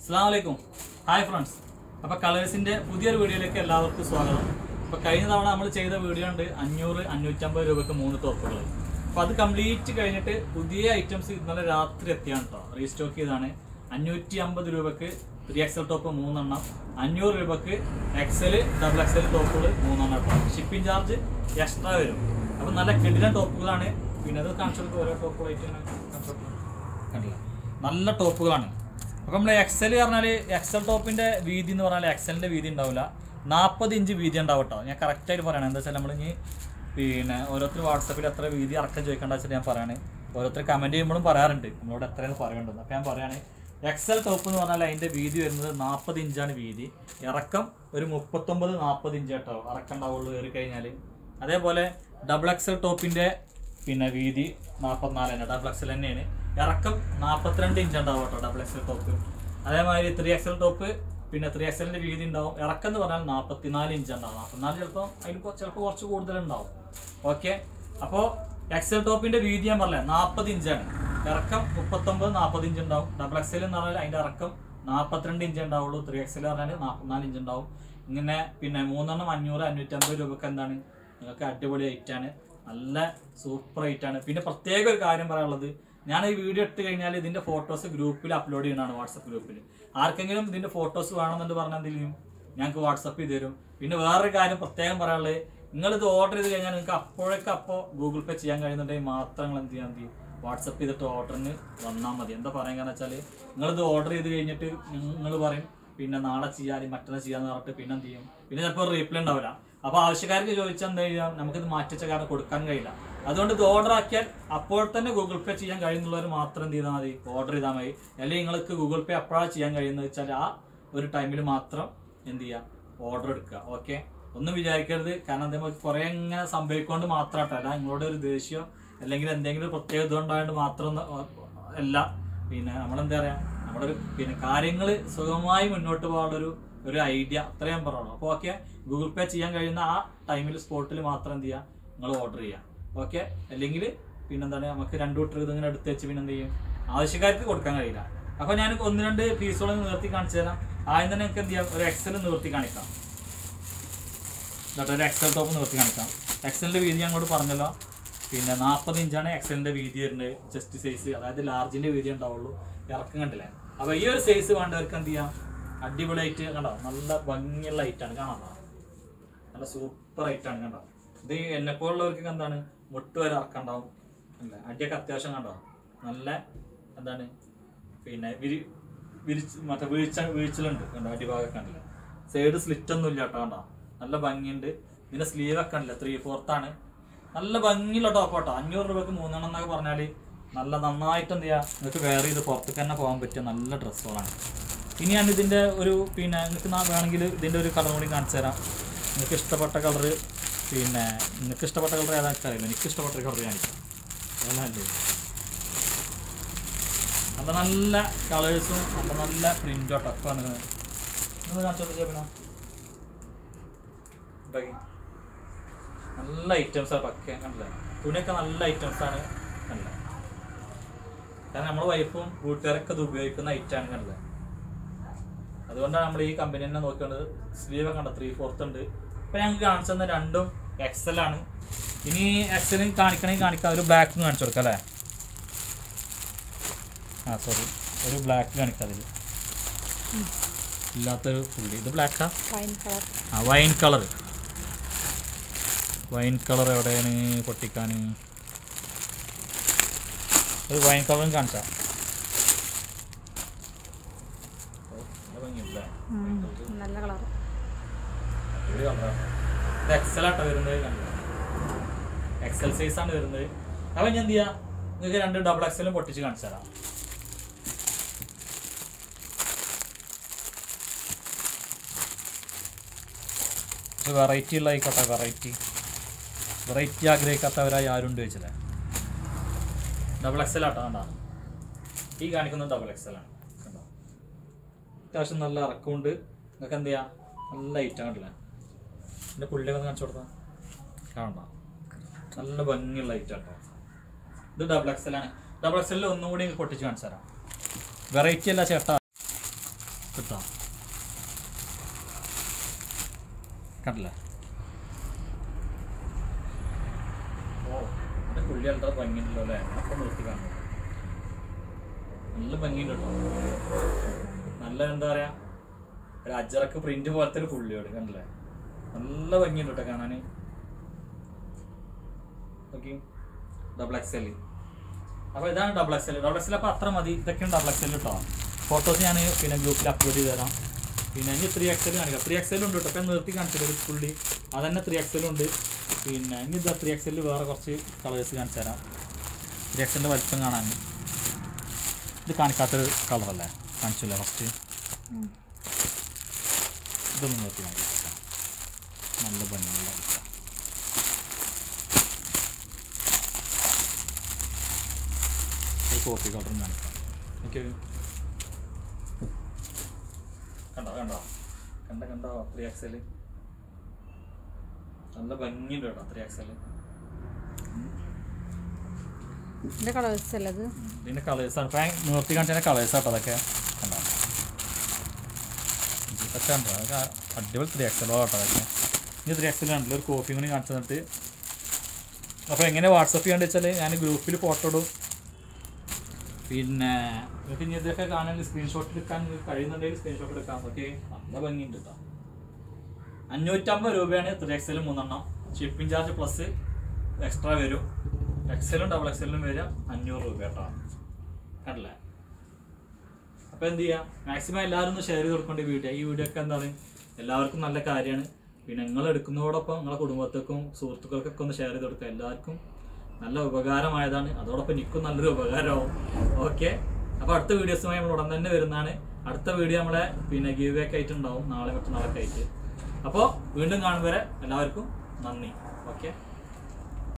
അസ്സാം വലൈക്കും hi friends അപ്പോൾ കളേഴ്സിൻ്റെ പുതിയൊരു വീഡിയോയിലേക്ക് എല്ലാവർക്കും സ്വാഗതം അപ്പോൾ കഴിഞ്ഞ തവണ നമ്മൾ ചെയ്ത വീഡിയോ ഉണ്ട് അഞ്ഞൂറ് അഞ്ഞൂറ്റമ്പത് രൂപയ്ക്ക് മൂന്ന് ടോപ്പുകൾ അപ്പോൾ അത് കംപ്ലീറ്റ് കഴിഞ്ഞിട്ട് പുതിയ ഐറ്റംസ് ഇന്നലെ രാത്രി എത്തിയാണ് കേട്ടോ റീസ്റ്റോക്ക് ചെയ്താണ് അഞ്ഞൂറ്റി അമ്പത് രൂപയ്ക്ക് ത്രീ എക്സൽ ടോപ്പ് മൂന്നെണ്ണം അഞ്ഞൂറ് രൂപയ്ക്ക് എക്സൽ ഡബിൾ എക്സൽ ടോപ്പുകൾ മൂന്നെണ്ണം കേട്ടോ ഷിപ്പിംഗ് ചാർജ് എക്സ്ട്രാ വരും അപ്പോൾ നല്ല കിടിലൻ ടോപ്പുകളാണ് പിന്നെ അത് കാണിച്ചു കൊടുക്കുക ഓരോ ടോപ്പുകളായിട്ട് ഇങ്ങനെ കാണിച്ചു കൊടുക്കുക. കണ്ടില്ല നല്ല ടോപ്പുകളാണ് അപ്പം നമ്മൾ എക്സൽ പറഞ്ഞാൽ എക്സൽ ടോപ്പിന്റെ വീതി എന്ന് പറഞ്ഞാൽ എക്സലിന്റെ വീതി ഉണ്ടാവില്ല നാൽപ്പത് ഇഞ്ച് വീതി ഉണ്ടാവും കേട്ടോ ഞാൻ കറക്റ്റായിട്ട് പറയണം എന്താ വെച്ചാൽ നമ്മൾ ഇനി പിന്നെ ഓരോരുത്തർ വാട്സപ്പിൽ എത്ര വീതി ഇറക്കം ചോദിക്കേണ്ട വെച്ചിട്ട് ഞാൻ പറയാണ് ഓരോരുത്തർ കമന്റ് ചെയ്യുമ്പോഴും പറയാറുണ്ട് നമ്മളോട് എത്രയാണ് പറയേണ്ടത് അപ്പം ഞാൻ പറയാണ് എക്സൽ ടോപ്പ് എന്ന് പറഞ്ഞാൽ അതിന്റെ വീതി വരുന്നത് നാൽപ്പത് ഇഞ്ചാണ് വീതി ഇറക്കം ഒരു മുപ്പത്തൊമ്പത് നാൽപ്പത് ഇഞ്ച് കേട്ടോ ഇറക്കം ഉണ്ടാവുള്ളൂ കയറി കഴിഞ്ഞാൽ അതേപോലെ ഡബിൾ എക്സൽ ടോപ്പിന്റെ പിന്നെ വീതി നാൽപ്പത്തിനാല് തന്നെ ഡബിൾ എക്സൽ തന്നെയാണ് ഇറക്കം നാൽപ്പത്തിരണ്ട് ഇഞ്ച് ഉണ്ടാവും കേട്ടോ ഡബിൾ എക്സൽ ടോപ്പ് അതേമാതിരി ത്രീ എക്സൽ ടോപ്പ് പിന്നെ ത്രീ എക്സലിന്റെ വീതി ഉണ്ടാവും ഇറക്കം എന്ന് പറഞ്ഞാൽ നാൽപ്പത്തിനാല് ഇഞ്ച് ഉണ്ടാവും നാൽപ്പത്തിനാല് ചിലപ്പോൾ അതിൽ ചിലപ്പോൾ കുറച്ച് കൂടുതൽ ഉണ്ടാവും ഓക്കെ അപ്പോൾ എക്സൽ ടോപ്പിന്റെ വീതി ഞാൻ പറഞ്ഞത് നാൽപ്പത് ഇഞ്ചാണ് ഇറക്കം മുപ്പത്തൊമ്പത് നാൽപ്പത് ഇഞ്ച് ഉണ്ടാവും ഡബിൾ എക്സൽ എന്ന് പറഞ്ഞാൽ അതിന്റെ ഇറക്കം നാൽപ്പത്തിരണ്ട് ഇഞ്ച് ഉണ്ടാവുള്ളൂ ത്രീ എക്സൽ പറഞ്ഞാൽ നാൽപ്പത്തിനാല് ഇഞ്ച് ഉണ്ടാവും ഇങ്ങനെ പിന്നെ മൂന്നെണ്ണം അഞ്ഞൂറ് അഞ്ഞൂറ്റമ്പത് രൂപക്ക് എന്താണ് നിങ്ങൾക്ക് അടിപൊളി ഐറ്റാണ് നല്ല സൂപ്പർ ഐറ്റാണ് പിന്നെ പ്രത്യേക ഒരു കാര്യം പറയാനുള്ളത് ഞാൻ ഈ വീഡിയോ ഇട്ട് കഴിഞ്ഞാൽ ഇതിന്റെ ഫോട്ടോസ് ഗ്രൂപ്പിൽ അപ്ലോഡ് ചെയ്യുന്നതാണ് വാട്സപ്പ് ഗ്രൂപ്പിൽ ആർക്കെങ്കിലും ഇതിന്റെ ഫോട്ടോസ് വേണമെന്നുണ്ട് പറഞ്ഞാൽ എന്ത് ചെയ്യും ഞങ്ങൾക്ക് വാട്സപ്പ് ചെയ്ത് തരും പിന്നെ വേറൊരു കാര്യം പ്രത്യേകം പറയാനുള്ളത് നിങ്ങൾ ഇത് ഓർഡർ ചെയ്ത് കഴിഞ്ഞാൽ നിങ്ങൾക്ക് അപ്പോഴേക്ക് അപ്പോൾ ഗൂഗിൾ പേ ചെയ്യാൻ കഴിയുന്നുണ്ടെങ്കിൽ മാത്രം നിങ്ങൾ എന്ത് ചെയ്യാൻ മതി വാട്സപ്പ് ചെയ്തിട്ട് ഓർഡറിന് വന്നാൽ മതി എന്താ പറയാൻ കാരണം വെച്ചാൽ നിങ്ങളിത് ഓർഡർ ചെയ്ത് കഴിഞ്ഞിട്ട് നിങ്ങൾ പറയും പിന്നെ നാളെ ചെയ്യാൻ മറ്റന്നാൾ ചെയ്യാന്ന് പറഞ്ഞിട്ട് പിന്നെ എന്ത് ചെയ്യും പിന്നെ ചിലപ്പോൾ റീപ്ലൈ ഉണ്ടാവില്ല അപ്പോൾ ആവശ്യക്കാർക്ക് ചോദിച്ചാൽ എന്താ ചെയ്യാം നമുക്കിത് മാറ്റിച്ച കാരണം കൊടുക്കാൻ കഴിയില്ല അതുകൊണ്ട് ഇത് ഓർഡർ ആക്കിയാൽ അപ്പോൾ തന്നെ ഗൂഗിൾ പേ ചെയ്യാൻ കഴിയുന്നുള്ളവർ മാത്രം എന്ത് ചെയ്താൽ മതി ഓർഡർ ചെയ്താൽ മതി അല്ലെങ്കിൽ നിങ്ങൾക്ക് ഗൂഗിൾ പേ അപ്പോഴാണ് ചെയ്യാൻ കഴിയുന്നത് വെച്ചാൽ ആ ഒരു ടൈമിൽ മാത്രം എന്ത് ചെയ്യുക ഓർഡർ എടുക്കുക ഓക്കെ ഒന്നും വിചാരിക്കരുത് കാരണം അതേപോലെ കുറേ ഇങ്ങനെ സംഭവിക്കൊണ്ട് മാത്രമായിട്ടല്ല നിങ്ങളോട് ഒരു ദേഷ്യം അല്ലെങ്കിൽ എന്തെങ്കിലും ഒരു പ്രത്യേക ഇതുകൊണ്ടായത് മാത്രം ഒന്നും, ഓ, അല്ല പിന്നെ നമ്മളെന്താ പറയാ നമ്മുടെ ഒരു പിന്നെ കാര്യങ്ങൾ സുഗമമായി മുന്നോട്ട് പോകാനുള്ളൊരു ഒരു ഐഡിയ അത്രയും പറയുള്ളൂ അപ്പോൾ ഓക്കെ ഗൂഗിൾ പേ ചെയ്യാൻ കഴിയുന്ന ആ ടൈമിൽ സ്പോട്ടിൽ മാത്രം എന്ത് ചെയ്യുക നിങ്ങൾ ഓർഡർ ചെയ്യുക ഓക്കെ അല്ലെങ്കിൽ പിന്നെന്താണ് നമുക്ക് രണ്ടു കൂട്ടർ ഇതിങ്ങനെ എടുത്ത് വെച്ച് പിന്നെ എന്ത് ചെയ്യും ആവശ്യക്കാർക്ക് കൊടുക്കാൻ കഴിയില്ല അപ്പോൾ ഞാൻ ഒന്ന് രണ്ട് പീസുകൾ നിർത്തി കാണിച്ചു തരാം ആദ്യം തന്നെ നിങ്ങൾക്ക് എന്ത് ചെയ്യാം ഒരു എക്സൽ നിർത്തി കാണിക്കാം എന്നിട്ട് ഒരു എക്സൽ ടോപ്പ് നിർത്തി കാണിക്കാം എക്സലിൻ്റെ വീതി ഞാൻ അങ്ങോട്ട് പറഞ്ഞല്ലോ പിന്നെ നാൽപ്പത് ഇഞ്ചാണ് എക്സലിൻ്റെ വീതി വരുന്നത് ചെസ്റ്റ് സൈസ് അതായത് ലാർജിൻ്റെ വീതി ഉണ്ടാവുള്ളൂ ഇറക്കം കണ്ടില്ലേ അപ്പോൾ ഈ ഒരു സൈസ് വേണ്ടവർക്ക് എന്ത് ചെയ്യാം അടിപൊളിയായിട്ട് കണ്ടോ നല്ല ഭംഗിയുള്ള ഐറ്റാണ് കാണാം നല്ല സൂപ്പർ ഐറ്റാണ് കണ്ടോ ഇത് എന്നെപ്പോലുള്ളവർക്ക് എന്താണ് മുട്ട് വരെ ഇറക്കം ഉണ്ടാവും അല്ലേ അടിയൊക്കെ അത്യാവശ്യം കണ്ടോ നല്ല എന്താണ് പിന്നെ വിരി വിരിച്ച് മറ്റേ വീഴ്ച വീഴ്ചലുണ്ട് കണ്ടോ അടിഭാഗമൊക്കെ കണ്ടില്ല സൈഡ് സ്ലിറ്റ് ഒന്നും ഇല്ല കേട്ടോ കണ്ടോ നല്ല ഭംഗിയുണ്ട് ഇതിന്റെ സ്ലീവ് ഒക്കെ ഉണ്ടല്ലോ ത്രീ ഫോർത്ത് ആണ് നല്ല ഭംഗിയുള്ള ടോപ്പ് കേട്ടോ അഞ്ഞൂറ് രൂപയ്ക്ക് മൂന്നെണ്ണം എന്നൊക്കെ പറഞ്ഞാൽ നല്ല നന്നായിട്ട് എന്ത് ചെയ്യുക നിങ്ങൾക്ക് വെയർ ചെയ്ത് പുറത്തേക്ക് തന്നെ പോകാൻ പറ്റിയ നല്ല ഡ്രസ്സുകളാണ് ഇനി ഞാൻ ഇതിന്റെ ഒരു പിന്നെ നിങ്ങൾക്ക് നാ- വേണമെങ്കിൽ ഇതിന്റെ ഒരു കളർ കൂടി കാണിച്ചു തരാം നിങ്ങൾക്ക് ഇഷ്ടപ്പെട്ട കളർ പിന്നെ നിങ്ങൾക്ക് ഇഷ്ടപ്പെട്ട കളർ ഏതാ അറിയില്ല എനിക്ക് ഇഷ്ടപ്പെട്ട കളർ കാണിക്കാം അതല്ലേ നല്ല നല്ല കളേഴ്സും നല്ല നല്ല പ്രിന്റോ ടഫാണ് നിങ്ങൾ കാണിച്ചോട്ടെ ചേപ്പന നല്ല ഐറ്റംസ് ആണ് പക്ക കണ്ടില്ലേ തുണിയൊക്കെ നല്ല ഐറ്റംസ് ആണ് കണ്ടില്ലേ കാരണം നമ്മുടെ വൈഫും വീട്ടുകാരൊക്കെ ഇത് ഉപയോഗിക്കുന്ന ഐറ്റാണ് കണ്ടില്ലേ അതുകൊണ്ടാണ് നമ്മൾ ഈ കമ്പനി തന്നെ നോക്കേണ്ടത് സ്ലീവ് കണ്ട ത്രീ ഫോർത്ത് ഉണ്ട് ഇപ്പൊ ഞങ്ങൾക്ക് കാണിച്ചു തന്ന രണ്ടും എക്സൽ ആണ് ഇനി എക്സലും കാണിക്കണമെങ്കിൽ കാണിക്കാം ഒരു ബ്ലാക്കും കാണിച്ചു കൊടുക്കാം അല്ലേ ആ സോറി ഒരു ബ്ലാക്ക് കാണിക്കാം അതിൽ ഇല്ലാത്തൊരു പുള്ളി ഇത് ബ്ലാക്കാ വൈൻ കളർ ആ വൈൻ കളർ വൈൻ കളർ എവിടെയാണ് പൊട്ടിക്കാൻ ഒരു വൈൻ കളറും കാണിച്ചാ ഓ, നല്ല ഭംഗിയുണ്ടല്ലേ? നല്ല കളർ അടിപൊളി കളറാണ്. ഇത് എക്സൽ ആട്ടോ വരുന്നത് കണ്ടോ എക്സൽ സൈസ് ആണ് വരുന്നത് അപ്പൊ ഞാൻ എന്ത് ചെയ്യാ നിങ്ങൾക്ക് രണ്ട് ഡബിൾ എക്സലും പൊട്ടിച്ച് കാണിച്ചു തരാം വെറൈറ്റി ഉള്ള ആയിക്കോട്ടെ വെറൈറ്റി വെറൈറ്റി ആഗ്രഹിക്കാത്തവരായി ആരുണ്ട് ചോദിച്ചല്ലേ ഡബിൾ എക്സൽ ആട്ടോ കണ്ടോ ഈ കാണിക്കുന്നത് ഡബിൾ എക്സൽ ആണ് കണ്ടോ അത്യാവശ്യം നല്ല ഇറക്കമുണ്ട് നിങ്ങൾക്ക് എന്ത് ചെയ്യാം നല്ല ഐറ്റം കണ്ടില്ലേ എൻ്റെ പുള്ളിയൊക്കെ ഒന്ന് കാണിച്ചു കൊടുത്താൽ കാണണ്ട നല്ല ഭംഗിയുള്ള ഐറ്റം കേട്ടോ ഇത് ഡബിൾ എക്സൽ ആണ് ഡബിൾ എക്സലിൽ ഒന്നും കൂടി പൊട്ടിച്ച് കാണിച്ചു തരാം വെറൈറ്റി അല്ല ചേട്ടാ കിട്ടാം കണ്ടില്ലേ ഓ എൻ്റെ പുള്ളി അത്ര ഭംഗിയുണ്ടല്ലോ അല്ലേ അപ്പം നിർത്തി കാണുന്നു നല്ല ഭംഗിയുണ്ട് കേട്ടോ നല്ല എന്താ പറയാ ഒരു അജറക്ക് പ്രിന്റ് പോലത്തെ ഒരു പുള്ളിയോട് കണ്ടില്ലേ നല്ല ഭംഗിയുണ്ട് കേട്ടോ കാണാൻ ഓക്കെ ഡബിൾ എക്സ് എൽ അപ്പോൾ ഇതാണ് double X L double X L അപ്പോൾ അത്ര മതി ഇതൊക്കെയാണ് ഡബിൾ എക്സ് എൽ കേട്ടോ ഫോട്ടോസ് ഞാൻ പിന്നെ ഗ്രൂപ്പിൽ അപ്ലോഡ് ചെയ്ത് തരാം പിന്നെ ഇനി ത്രീ എക്സ് എൽ കാണിക്കാം ത്രീ എക്സ് എൽ ഉണ്ട് കേട്ടോ അപ്പം നിർത്തി കാണിച്ചത് ഒരു പുള്ളി അതന്നെ ത്രീ എക്സ് എൽ ഉണ്ട് പിന്നെ ഇനി ഇതാ ത്രീ എക്സ് എൽ വേറെ കുറച്ച് കളേഴ്സ് കാണിച്ചു തരാം ത്രീ എക്സ് എല്ലിൻ്റെ വലിപ്പം കാണാൻ ഇത് കാണിക്കാത്തൊരു കളറല്ലേ കാണിച്ചില്ലേ ഫസ്റ്റ് ഉം. ഇതൊന്നും നിർത്തി കാണിക്കാം നല്ല ഭംഗിയുള്ള കളർ. ഒരു കോപ്പി കളറും കാണിക്കാം ഓക്കെ കണ്ടോ കണ്ടോ കണ്ട കണ്ടോ ത്രീ എക്സൽ നല്ല ഭംഗിയുണ്ട് കേട്ടോ ത്രീ എക്സൽ ഇതിന്റെ കളേഴ്സ് അല്ലേ ഇത് ഇതിൻ്റെ കളേഴ്സാണ് ഇപ്പം നിർത്തി കാണിച്ചതിൻ്റെ കളേഴ്സ് ആട്ടോ അതൊക്കെ കണ്ടോ ഇതൊക്കെ ഉണ്ടോ അതൊക്കെ അടിപൊളി ത്രീ എക്സലോ കേട്ടോ അതൊക്കെ ഇനി ത്രീ എക്സൽ ഉണ്ടല്ലോ ഒരു കോപ്പി കൂടി കാണിച്ചു തന്നിട്ട് അപ്പോൾ എങ്ങനെ വാട്സപ്പ് ചെയ്യാണ്ട് വെച്ചാൽ ഞാൻ ഗ്രൂപ്പിൽ ഫോട്ടോ ഇടും പിന്നെ നിങ്ങൾക്ക് ഇനി ഇതൊക്കെ കാണാൻ സ്ക്രീൻഷോട്ട് എടുക്കാൻ നിങ്ങൾക്ക് കഴിയുന്നുണ്ടെങ്കിൽ സ്ക്രീൻഷോട്ട് എടുക്കാം ഓക്കെ നല്ല ഭംഗിയുണ്ട് കേട്ടോ അഞ്ഞൂറ്റമ്പത് രൂപയാണ് ത്രീ എക്സൽ മൂന്നെണ്ണം ഷിപ്പിംഗ് ചാർജ് പ്ലസ് എക്സ്ട്രാ വരും എക്സലും ഡബിൾ എക്സലിനും വരിക അഞ്ഞൂറ് രൂപ കേട്ടോ കണ്ടില്ലേ അപ്പോൾ എന്ത് ചെയ്യുക മാക്സിമം എല്ലാവരും ഒന്ന് ഷെയർ ചെയ്ത് കൊടുക്കേണ്ട വീഡിയോ ഈ വീഡിയോ ഒക്കെ എന്താണ് എല്ലാവർക്കും നല്ല കാര്യമാണ് പിന്നെ നിങ്ങൾ എടുക്കുന്നതോടൊപ്പം നിങ്ങളെ കുടുംബത്തേക്കും സുഹൃത്തുക്കൾക്കൊക്കെ ഒന്ന് ഷെയർ ചെയ്ത് കൊടുക്കുക എല്ലാവർക്കും നല്ല ഉപകാരമായതാണ് അതോടൊപ്പം എനിക്കും നല്ലൊരു ഉപകാരമാവും ഓക്കെ അപ്പോൾ അടുത്ത വീഡിയോസുമായി നമ്മൾ ഉടൻ തന്നെ വരുന്നതാണ് അടുത്ത വീഡിയോ നമ്മളെ പിന്നെ ഗീവ് ഒക്കെ ആയിട്ട് ഉണ്ടാവും നാളെ മറ്റന്നാളൊക്കെ ആയിട്ട് അപ്പോൾ വീണ്ടും കാണും വരെ എല്ലാവർക്കും നന്ദി ഓക്കെ